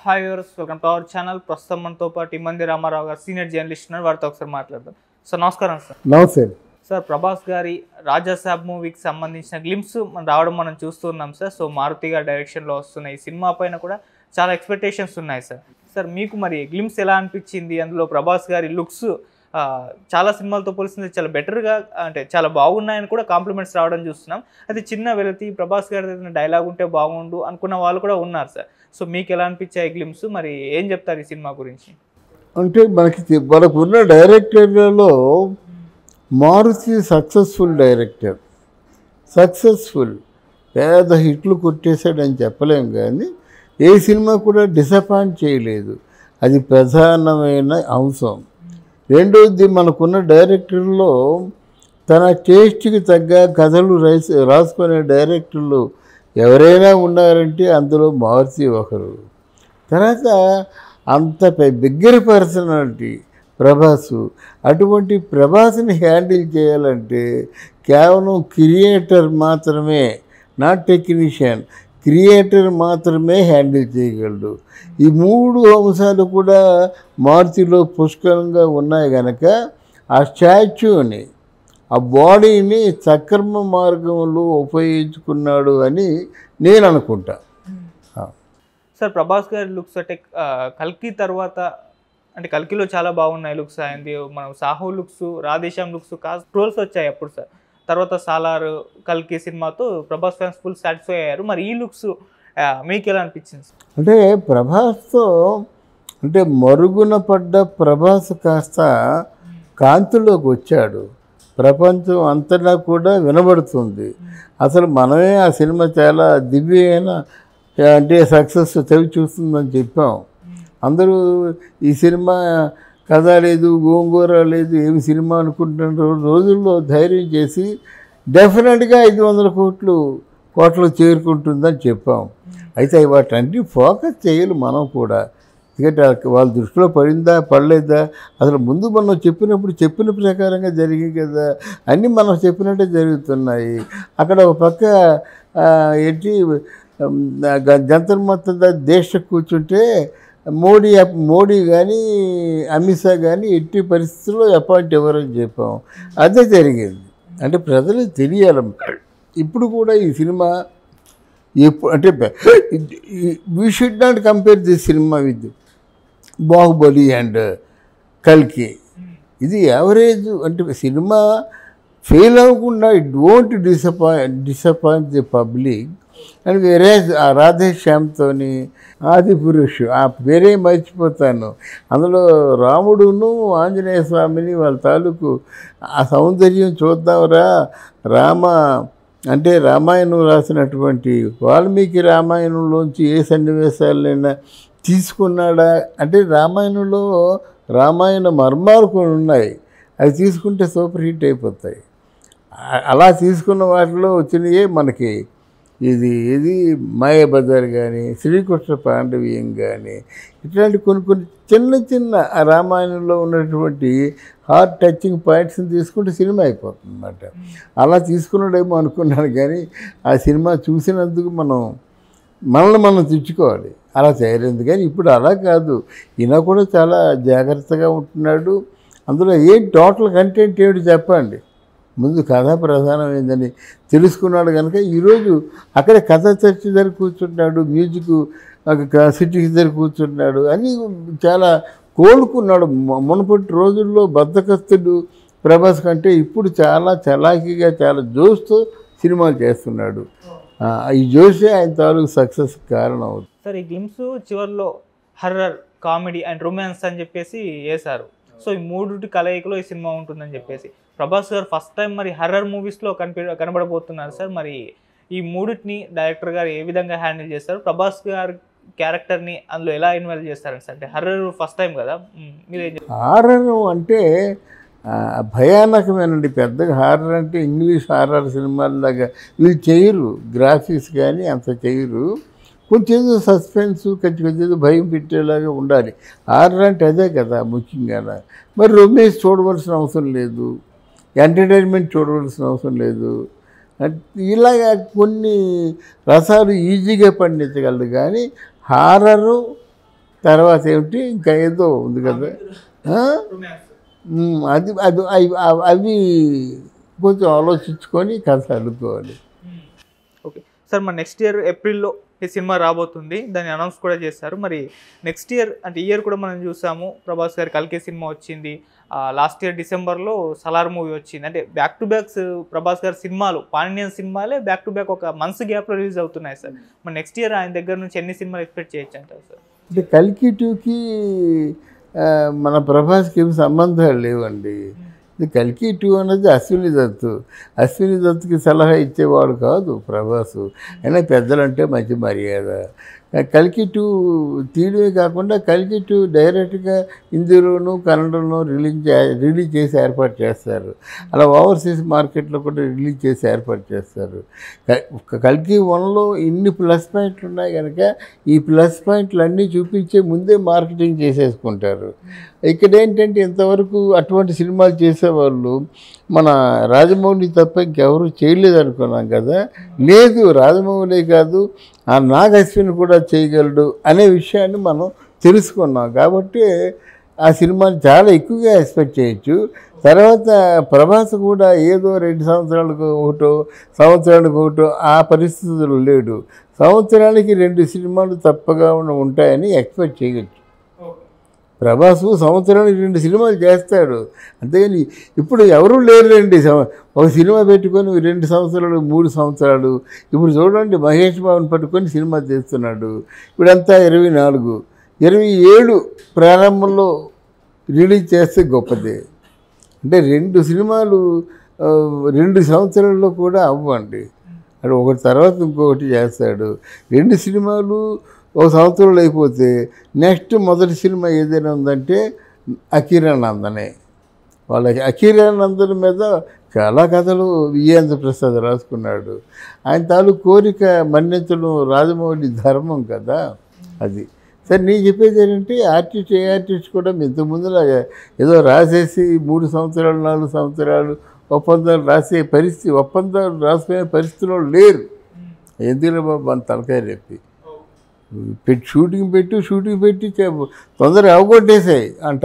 Hi yours welcome to our channel ప్రస్తుతం మనతో పాటు ఇమ్మంది రామారావు గారు సీనియర్ జర్నలిస్ట్ ఉన్నారు వారితో ఒకసారి మాట్లాడదాం సార్ నమస్కారం సార్ నమస్తే సార్ ప్రభాస్ గారి రాజాసాబ్ మూవీకి సంబంధించిన గ్లిమ్స్ మనం రావడం మనం చూస్తున్నాం సార్ సో మారుతి గారి డైరెక్షన్లో వస్తున్న ఈ సినిమా పైన కూడా చాలా ఎక్స్పెక్టేషన్స్ ఉన్నాయి సార్ సార్ మీకు మరి గ్లిమ్స్ ఎలా అనిపించింది అందులో ప్రభాస్ గారి లుక్స్ చాలా సినిమాలతో పోలిస్తే చాలా బెటర్గా అంటే చాలా బాగున్నాయని కూడా కాంప్లిమెంట్స్ రావడం చూస్తున్నాం అది చిన్న వెలతి ప్రభాస్ గారి ఏదైనా డైలాగ్ ఉంటే బాగుండు అనుకున్న వాళ్ళు కూడా ఉన్నారు సార్ సో మీకు ఎలా అనిపించాయి గ్లిమ్స్ మరి ఏం చెప్తారు ఈ సినిమా గురించి అంటే మనకి తె- మనకు ఉన్న డైరెక్టర్లలో మారుతి సక్సెస్ఫుల్ డైరెక్టర్ సక్సెస్ఫుల్ పేద హిట్లు కొట్టేశాడని చెప్పలేం కానీ ఏ సినిమా కూడా డిసప్పాయింట్ చేయలేదు అది ప్రధానమైన అంశం రెండోది మనకున్న డైరెక్టర్లో తన టేస్ట్కి తగ్గ కథలు రైస్ రాసుకునే డైరెక్టర్లు ఎవరైనా ఉన్నారంటే అందులో మారుతి ఒకరు తర్వాత అంత పె- బిగ్గర పర్సనాలిటీ ప్రభాసు అటువంటి ప్రభాస్ని హ్యాండిల్ చేయాలంటే కేవలం క్రియేటర్ మాత్రమే నాట్ టెక్నీషియన్ క్రియేటర్ మాత్రమే హ్యాండిల్ చేయగలడు ఈ మూడు అంశాలు కూడా మారుతిలో పుష్కలంగా ఉన్నాయి కనుక ఆ స్టాచ్యూని ఆ బాడీని సక్రమ మార్గంలో ఉపయోగించుకున్నాడు అని నేను అనుకుంటా ఆ. సార్ ప్రభాస్ గారి లుక్స్ అంటే ఆ, కల్కి తర్వాత అంటే కల్కిలో చాలా బాగున్నాయి లుక్స్ అయింది మనం సాహో లుక్స్ రాధేశ్యామ్ లుక్స్ కాస్త ట్రోల్స్ వచ్చాయి అప్పుడు సార్ తర్వాత సాలార్ కల్కి సినిమాతో ప్రభాస్ ఫ్యాన్స్ ఫుల్ సాటిస్ఫై అయ్యారు మరి ఈ లుక్స్ మీకు ఎలా అనిపించింది సార్ అంటే ప్రభాస్తో అంటే మరుగున పడ్డ ప్రభాస్ కాస్త కాంతిలోకి వచ్చాడు ప్రపంచం అంతటా కూడా వినబడుతుంది అసలు మనమే ఆ సినిమా చాలా దివ్యమైన అంటే సక్సెస్ చవి చూస్తుందని చెప్పాం అందరూ ఈ సినిమా కథ లేదు గోంగూర లేదు ఏమి సినిమా అనుకుంటున్న రోజుల్లో ధైర్యం చేసి డెఫినెట్గా ఐదు వందల కోట్లు కోట్లు చేరుకుంటుందని చెప్పాం అయితే వాటన్ని ఫోకస్ చేయాలి మనం కూడా ఎందుకంటే ఆ- వాళ్ళ దృష్టిలో పడిందా పడలేదా అసలు ముందు మనం చెప్పినప్పుడు చెప్పిన ప్రకారంగా జరిగాయి కదా అన్నీ మనం చెప్పినట్టే జరుగుతున్నాయి అక్కడ ఒక పక్క ఆ, ఏంటి ఉమ్, గ- జంతర్ మొత్తం దేశ కూర్చుంటే మోడీ అప్- మోడీ కానీ అమిత్ షా కానీ ఎట్టి పరిస్థితుల్లో అపాయింట్ ఎవరని చెప్పాం అదే జరిగింది అంటే ప్రజలకు తెలియాలి ఇప్పుడు కూడా ఈ సినిమా ఎప్పుడు అంటే we should not compare this cinema with Baahubali and కల్కి ఇది యావరేజ్ అంటే సినిమా ఫెయిల్ అవ్వకుండా it don't disappoint disappoint the public and వేరే ఆ రాధే శ్యామ్తోని ఆది పురుష్ ఆ పేరే మర్చిపోతాను అందులో రాముడును ఆంజనేయ స్వామిని వాళ్ళ తాలూకు ఆ సౌందర్యం చూద్దాంరా రామ అంటే రామాయణం రాసినటువంటి వాల్మీకి రామాయణంలోంచి ఏ సన్నివేశాలైనా తీసుకున్నాడా అంటే రామాయణంలో రామాయణ మర్మాలు కొన్ని ఉన్నాయి అవి తీసుకుంటే సూపర్ హిట్ అయిపోతాయి ఆ- అలా తీసుకున్న వాటిలో వచ్చినయే మనకి ఇది ఇది మాయాబజార్ కానీ శ్రీకృష్ణ పాండవీయం కానీ ఇట్లాంటి కొన్ని కొన్ని చిన్న చిన్న ఆ రామాయణంలో ఉన్నటువంటి హార్ట్ టచింగ్ పాయింట్స్ని తీసుకుంటే సినిమా అయిపోతుంది అన్నమాట అలా తీసుకున్నాడేమో అనుకున్నాను కానీ ఆ సినిమా చూసినందుకు మనం మనల్ని మనం తెచ్చుకోవాలి అలా చేయలేదు కానీ ఇప్పుడు అలా కాదు ఈయన కూడా చాలా జాగ్రత్తగా ఉంటున్నాడు అందులో ఏం టోటల్ కంటెంట్ ఏమిటి చెప్పండి ముందు కథ ప్రధానమైందని తెలుసుకున్నాడు కనుక ఈరోజు అక్కడ కథ చర్చ దగ్గర కూర్చుంటున్నాడు మ్యూజిక్ సిటీకి దగ్గర కూర్చుంటున్నాడు అని చాలా కోలుకున్నాడు మొ- మునుపటి రోజుల్లో బద్దకస్తుడు ప్రభాస్ కంటే ఇప్పుడు చాలా చలాకీగా చాలా జోస్తో సినిమాలు చేస్తున్నాడు ఆ, ఈ జోషే ఆయన తాలూకు సక్సెస్ కారణం అవుతుంది సార్ ఈ గ్లిమ్స్ చివరిలో హర్రర్ కామెడీ అండ్ రొమాన్స్ అని చెప్పేసి వేశారు సో ఈ మూడుటి కలయికలో ఈ సినిమా ఉంటుందని చెప్పేసి ప్రభాస్ గారు ఫస్ట్ టైం మరి హర్రర్ మూవీస్లో కనిపి కనబడబోతున్నారు సార్ మరి ఈ మూడిటిని డైరెక్టర్ గారు ఏ విధంగా హ్యాండిల్ చేస్తారు ప్రభాస్ గారు క్యారెక్టర్ని అందులో ఎలా ఇన్వాల్వ్ చేస్తారు సార్ అంటే హర్రర్ ఫస్ట్ టైం కదా మ్, మీరు ఏం చెప్తారు హారర్ అంటే ఆ, భయానకమేనండి పెద్దగా హారర్ అంటే ఇంగ్లీష్ హారర్ సినిమాల్లాగా వీళ్ళు చేయరు గ్రాఫిక్స్ కానీ అంత చేయరు కొంచెం ఏదో సస్పెన్స్ కొంచెం కొంచెం ఏదో భయం పెట్టేలాగా ఉండాలి హారర్ అంటే అదే కదా ముఖ్యంగా మరి రొమేష్ చూడవలసిన అవసరం లేదు ఎంటర్టైన్మెంట్ చూడవలసిన అవసరం లేదు అంటే ఇలాగా కొన్ని రసాలు ఈజీగా పండించగలరు కానీ హారరు తర్వాత ఏమిటి ఇంకా ఏదో ఉంది కదా ఆ? ఉమ్, అది అది అవి- అవి- అవి కొంచెం ఆలోచించుకొని కథ అల్లుకోవాలి ఓకే సార్ మరి నెక్స్ట్ ఇయర్ ఏప్రిల్లో ఈ సినిమా రాబోతుంది దాన్ని అనౌన్స్ కూడా చేశారు మరి నెక్స్ట్ ఇయర్ అంటే ఈ ఇయర్ కూడా మనం చూసాము ప్రభాస్ గారి కల్కి సినిమా వచ్చింది లాస్ట్ ఇయర్ డిసెంబర్లో సలార్ మూవీ వచ్చింది అంటే బ్యాక్ టు బ్యాక్స్ ప్రభాస్ గారి సినిమాలు పాండియన్ సినిమాలే బ్యాక్ టు బ్యాక్ ఒక మంత్స్ గ్యాప్లో రిలీజ్ అవుతున్నాయి సార్ మరి నెక్స్ట్ ఇయర్ ఆయన దగ్గర నుంచి ఎన్ని సినిమాలు ఎక్స్పెక్ట్ చేయొచ్చు అంటారు సార్ అంటే కల్కి టూకి ఆ, మన ప్రభాస్కి ఏమి సంబంధాలు లేవండి ఇది కల్కి టూ అన్నది అశ్విని దత్తు అశ్విని దత్తుకి సలహా ఇచ్చేవాడు కాదు ప్రభాసు అయినా పెద్దలంటే మంచి మర్యాద కల్కి టూ తీయడమే కాకుండా కల్కి టూ డైరెక్ట్గా హిందీలోను కన్నడలోను రిలీజ్ చే- రిలీజ్ చేసి ఏర్పాటు చేస్తారు అలా ఓవర్సీస్ మార్కెట్లో కూడా రిలీజ్ చేసి ఏర్పాటు చేస్తారు క- కల్కి వన్లో ఇన్ని ప్లస్ పాయింట్లు ఉన్నాయి కనుక ఈ ప్లస్ పాయింట్లు అన్నీ చూపించే ముందే మార్కెటింగ్ చేసేసుకుంటారు ఇక్కడ ఏంటంటే ఇంతవరకు అటువంటి సినిమాలు చేసేవాళ్ళు మన రాజమౌళి తప్ప ఇంకెవరు చేయలేదు అనుకున్నాం కదా లేదు రాజమౌళి కాదు ఆ నాగ అశ్విన్ కూడా చేయగలడు అనే విషయాన్ని మనం తెలుసుకున్నాం కాబట్టి ఆ సినిమాని చాలా ఎక్కువగా ఎక్స్పెక్ట్ చేయొచ్చు తర్వాత ప్రభాస్ కూడా ఏదో రెండు సంవత్సరాలకు ఒకటో సంవత్సరానికి ఒకటో ఆ పరిస్థితులు లేడు సంవత్సరానికి రెండు సినిమాలు తప్పగా ఉన్న- ఉంటాయని ఎక్స్పెక్ట్ చేయొచ్చు ప్రభాసు సంవత్సరానికి రెండు సినిమాలు చేస్తాడు అంతేగాని ఇప్పుడు ఎవరూ లేరులేండి సం- ఒక సినిమా పెట్టుకొని రెండు సంవత్సరాలు మూడు సంవత్సరాలు ఇప్పుడు చూడండి మహేష్ బాబుని పట్టుకొని సినిమా తీస్తున్నాడు ఇప్పుడంతా ఇరవై నాలుగు ఇరవై ఏడు ప్రారంభంలో రిలీజ్ చేస్తే గొప్పదే అంటే రెండు సినిమాలు ఆ, రెండు సంవత్సరాల్లో కూడా అవ్వండి అది ఒకటి తర్వాత ఇంకొకటి చేస్తాడు రెండు సినిమాలు ఒక సంవత్సరంలో అయిపోతే నెక్స్ట్ మొదటి సినిమా ఏదైనా ఉందంటే అకిరానందనే వాళ్ళకి అకిరానందన్ మీద చాలా కథలు విజయేంద్ర ప్రసాద్ రాసుకున్నాడు ఆయన తాలూ కోరిక మన్నించడం రాజమౌళి ధర్మం కదా అది సరే నేను చెప్పేది ఏంటంటే ఆర్టిస్ట్ ఏ ఆర్టిస్ట్ కూడా ఇంత ముందులాగా ఏదో రాసేసి మూడు సంవత్సరాలు నాలుగు సంవత్సరాలు ఒప్పందాలు రాసే పరిస్థితి ఒప్పందాలు రాసుకునే పరిస్థితిలో లేరు ఎందుకు బాబు మన తలకాయ రేపి పెట్టి షూటింగ్ పెట్టి షూటింగ్ పెట్టి చె- తొందరగా అవగొట్టేసాయి అంట